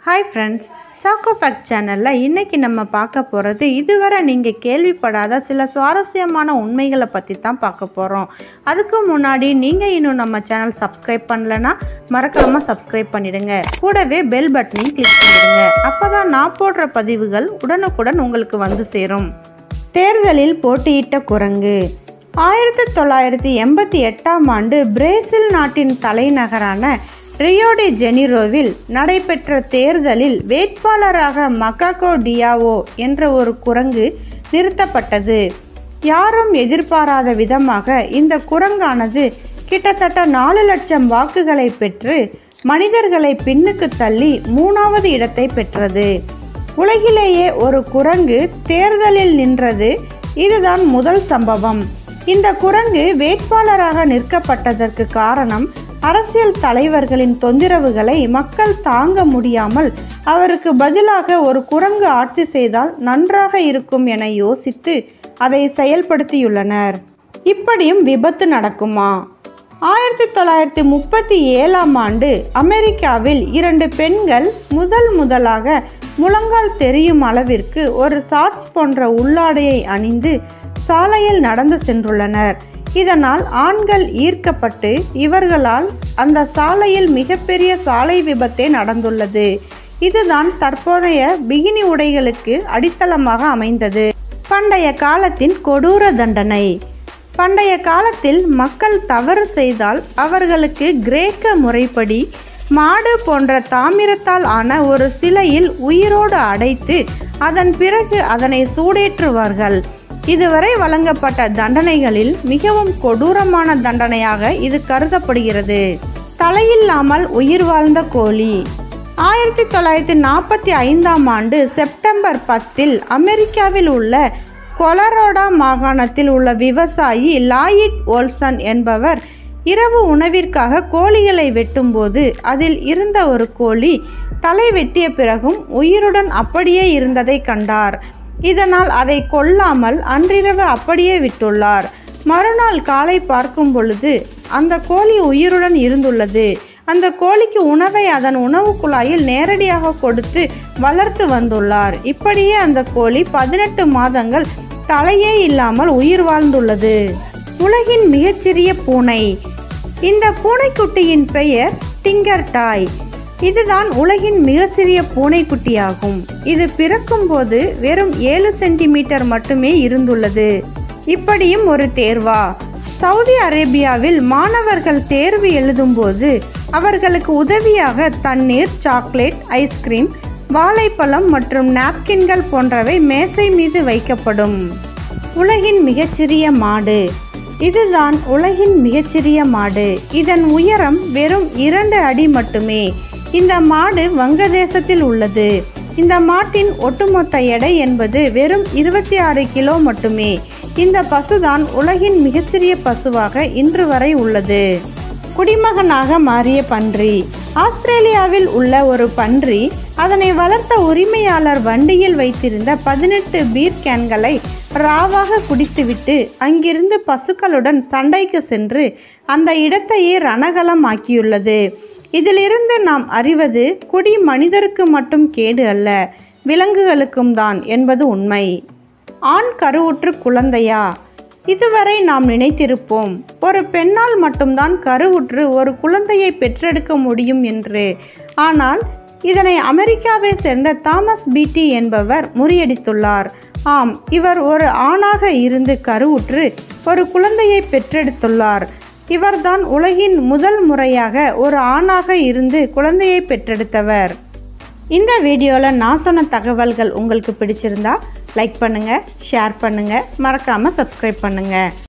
hi friends choco fact சேனலில் இன்றைக்கி நம்ம பார்க்க போகிறது இதுவரை நீங்கள் கேள்விப்படாத சில சுவாரஸ்யமான உண்மைகளை பற்றி தான் பார்க்க போகிறோம் அதுக்கு முன்னாடி நீங்கள் இன்னும் நம்ம சேனல் சப்ஸ்கிரைப் பண்ணலன்னா மறக்காமல் சப்ஸ்கிரைப் பண்ணிடுங்க கூடவே பெல் பட்டனையும் கிளிக் பண்ணிடுங்க அப்போ தான் நான் போடுற பதிவுகள் உடனுக்குடன் உங்களுக்கு வந்து சேரும் தேர்தலில் போட்டியிட்ட குரங்கு ஆயிரத்தி தொள்ளாயிரத்தி எண்பத்தி எட்டாம் ஆண்டு பிரேசில் நாட்டின் தலைநகரான ரியோடி ஜெனிரோவில் நடைபெற்ற தேர்தலில் வேட்பாளராக மகாகோ டியாவோ என்ற ஒரு குரங்கு நிறுத்தப்பட்டது யாரும் எதிர்பாராத விதமாக இந்த குரங்கானது கிட்டத்தட்ட நாலு லட்சம் வாக்குகளை பெற்று மனிதர்களை பின்னுக்கு தள்ளி மூணாவது இடத்தை பெற்றது உலகிலேயே ஒரு குரங்கு தேர்தலில் நின்றது இதுதான் முதல் சம்பவம் இந்த குரங்கு வேட்பாளராக நிற்கப்பட்டதற்கு காரணம் அரசியல் தலைவர்களின் தொந்திரவுகளை மக்கள் தாங்க முடியாமல் அவருக்கு பதிலாக ஒரு குரங்கு ஆட்சி செய்தால் நன்றாக இருக்கும் என யோசித்து அதை செயல்படுத்தியுள்ளனர் இப்படியும் விபத்து நடக்குமா ஆயிரத்தி தொள்ளாயிரத்தி முப்பத்தி ஏழாம் ஆண்டு அமெரிக்காவில் இரண்டு பெண்கள் முதல் முதலாக முழங்கால் தெரியும் அளவிற்கு ஒரு ஷார்ட்ஸ் போன்ற உள்ளாடையை அணிந்து சாலையில் நடந்து சென்றுள்ளனர் இதனால் ஆண்கள் ஈர்க்கப்பட்டு இவர்களால் அந்த சாலையில் மிகப்பெரிய சாலை விபத்தே நடந்துள்ளது இதுதான் தற்போதைய பிகினி உடைகளுக்கு அடித்தளமாக அமைந்தது பண்டைய காலத்தின் கொடூர தண்டனை பண்டைய காலத்தில் மக்கள் தவறு செய்தால் அவர்களுக்கு கிரேக்க முறைப்படி மாடு போன்ற தாமிரத்தால் ஆன ஒரு சிலையில் உயிரோடு அடைத்து அதன் பிறகு அதனை சூடேற்றுவார்கள் இதுவரை வழங்கப்பட்ட தண்டனைகளில் மிகவும் கொடூரமான தண்டனையாக இது கருதப்படுகிறது தலையில்லாமல் உயிர் வாழ்ந்த கோழி ஆயிரத்தி தொள்ளாயிரத்தி நாற்பத்தி ஐந்தாம் ஆண்டு செப்டம்பர் பத்தில் அமெரிக்காவில் உள்ள கொலரோடா மாகாணத்தில் உள்ள விவசாயி லாயிட் ஓல்சன் என்பவர் இரவு உணவிற்காக கோழிகளை வெட்டும்போது அதில் இருந்த ஒரு கோழி தலை வெட்டிய பிறகும் உயிருடன் அப்படியே இருந்ததை கண்டார் இதனால் அதை கொல்லாமல் அன்றிரவு அப்படியே விட்டுள்ளார் மறுநாள் காலை பார்க்கும் பொழுது அந்த கோழி உயிருடன் இருந்துள்ளது அந்த கோழிக்கு உணவை அதன் உணவு குழாயில் நேரடியாக கொடுத்து வளர்த்து வந்துள்ளார் இப்படியே அந்த கோழி பதினெட்டு மாதங்கள் தலையே இல்லாமல் உயிர் வாழ்ந்துள்ளது உலகின் மிகச்சிறிய பூனை இந்த பூனைக்குட்டியின் பெயர் டிங்கர் டாய் இதுதான் உலகின் மிகச்சிறிய பூனைக்குட்டியாகும் இது பிறக்கும்போது வெறும் ஏழு சென்டிமீட்டர் மட்டுமே இருந்துள்ளது இப்படியும் ஒரு தேர்வா சவுதி அரேபியாவில் மாணவர்கள் தேர்வு எழுதும்போது அவர்களுக்கு உதவியாக தண்ணீர் சாக்லேட் ஐஸ்கிரீம் வாழைப்பழம் மற்றும் நாப்கின்கள் போன்றவை மேசை மீது வைக்கப்படும் உலகின் மிகச்சிறிய மாடு இதுதான் உலகின் மிகச்சிறிய மாடு இதன் உயரம் வெறும் இரண்டு அடி மட்டுமே இந்த மாடு வங்கதேசத்தில் உள்ளது இந்த மாட்டின் ஒட்டுமொத்த எடை என்பது வெறும் இருபத்தி ஆறு கிலோ மட்டுமே இந்த பசுதான் உலகின் மிகச்சிறிய பசுவாக இன்று வரை உள்ளது குடிமகனாக மாறிய பன்றி ஆஸ்திரேலியாவில் உள்ள ஒரு பன்றி அதனை வளர்த்த உரிமையாளர் வண்டியில் வைத்திருந்த பதினெட்டு பீர் கேன்களை ராவாக குடித்துவிட்டு அங்கிருந்து பசுக்களுடன் சண்டைக்கு சென்று அந்த இடத்தையே ரணகலம் ஆக்கியுள்ளது இதிலிருந்து நாம் அறிவது குடி மனிதருக்கு மட்டும் கேடு அல்ல விலங்குகளுக்கும் தான் என்பது உண்மை ஆண் கருவுற்று குழந்தையா இதுவரை நாம் நினைத்திருப்போம் ஒரு பெண்ணால் மட்டும்தான் கருவுற்று ஒரு குழந்தையை பெற்றெடுக்க முடியும் என்று ஆனால் இதனை அமெரிக்காவை சேர்ந்த தாமஸ் பீட்டி என்பவர் முறியடித்துள்ளார் ஆம் இவர் ஒரு ஆணாக இருந்து கருவுற்று ஒரு குழந்தையை பெற்றெடுத்துள்ளார் இவர்தான் உலகின் முதல் முறையாக ஒரு ஆணாக இருந்து குழந்தையை பெற்றெடுத்தவர் இந்த வீடியோவில் நான் சொன்ன தகவல்கள் உங்களுக்கு பிடிச்சிருந்தா லைக் பண்ணுங்கள் ஷேர் பண்ணுங்கள் மறக்காமல் சப்ஸ்கிரைப் பண்ணுங்கள்